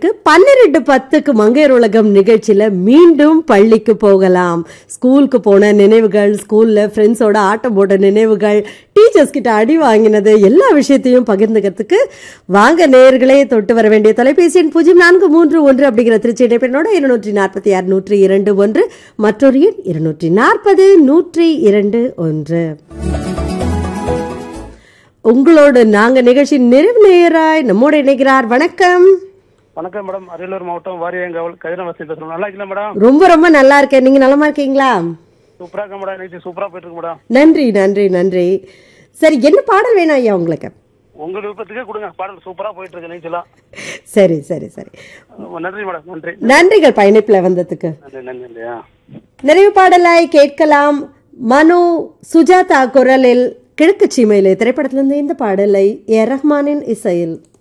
நேயர்களுக்கு பன்னிரெண்டு பத்துக்கு மங்கையர் உலகம் நிகழ்ச்சியில மீண்டும் பள்ளிக்கு போகலாம் ஸ்கூலுக்கு போன நினைவுகள் ஸ்கூல்ல ஃப்ரெண்ட்ஸோட ஆட்டம் போட்ட நினைவுகள் டீச்சர்ஸ் கிட்ட அடி வாங்கினது எல்லா விஷயத்தையும் பகிர்ந்துக்கிறதுக்கு வாங்க நேயர்களே தொட்டு வர வேண்டிய தொலைபேசி எண் பூஜ்ஜியம் நான்கு மூன்று ஒன்று அப்படிங்கிற திருச்சி இடைப்பெண்ணோட இருநூற்றி நாற்பத்தி ஆறு நூற்றி இரண்டு ஒன்று மற்றொரு எண் இருநூற்றி நாற்பது நூற்றி இரண்டு ஒன்று உங்களோடு நாங்க நிகழ்ச்சி நிறைவு நேயராய் நம்மோடு இணைகிறார் வணக்கம் வணக்கம் மேடம் அரியலூர் மாவட்டம் வாரியங்காவல் கதிரவாசி பேசுறோம் நல்லா இருக்கீங்களா மேடம் ரொம்ப ரொம்ப நல்லா இருக்கேன் நீங்க நலமா இருக்கீங்களா சூப்பரா இருக்கேன் மேடம் நிகழ்ச்சி சூப்பரா போயிட்டு இருக்கு மேடம் நன்றி நன்றி நன்றி சரி என்ன பாடல் வேணும் ஐயா உங்களுக்கு உங்க விருப்பத்துக்கே கொடுங்க பாடல் சூப்பரா போயிட்டு இருக்கு நிகழ்ச்சிலாம் சரி சரி சரி நன்றி மேடம் நன்றி நன்றிகள் பயணிப்புல வந்ததுக்கு நன்றி நன்றி நன்றியா நிறைவு பாடலாய் கேட்கலாம் மனு சுஜாதா குரலில் கிழக்கு சீமையிலே திரைப்படத்திலிருந்து இந்த பாடலை ஏ ரஹ்மானின் இசையில்